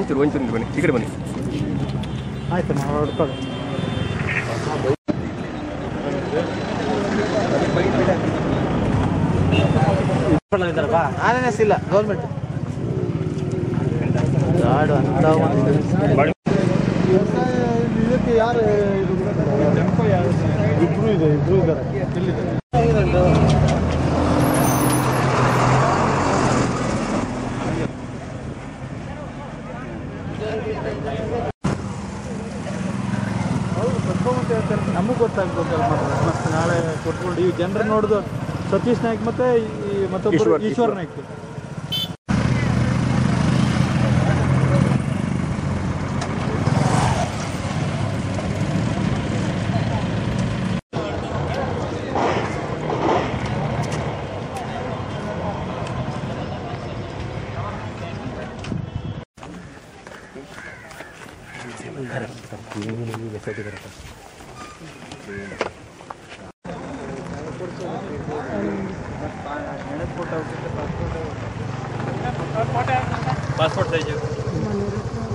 ಒಂಚೂರು ಒಂಚೂರು ಇಲ್ಲಿ ಬನ್ನಿ ಈ ಕಡೆ ಬನ್ನಿ ಆಯ್ತು ನಾವು ಹೊಡ್ಕೊಳ್ಳಿ ಆರ್ ಎನ್ ಎಸ್ ಇಲ್ಲ ಗೌರ್ಮೆಂಟ್ ಗಾಡು ಅಂತ ಒಂದು ಇದಕ್ಕೆ ಯಾರು ಇಬ್ರು ಇದೆ ಇಬ್ರು ಇದ್ದಾರೆ ಹೌದು ಕರ್ಕೊಂಬಂತ ಹೇಳ್ತಾರೆ ನಮಗೆ ಗೊತ್ತಾಗ್ಬೇಕಲ್ಲ ಮತ್ತೆ ಮತ್ತೆ ನಾಳೆ ಕೊಟ್ಕೊಂಡು ಈ ಜನರು ನೋಡಿದು ಸತೀಶ್ ನಾಯ್ಕ್ ಮತ್ತೆ ಈ ಮತ್ತೊಬ್ಬರು ಈಶ್ವರ್- ಈಶ್ವರ್ ನಾಯ್ಕ್ ಪಾಸ್ಪೋರ್ಟ್ ಸೈಜು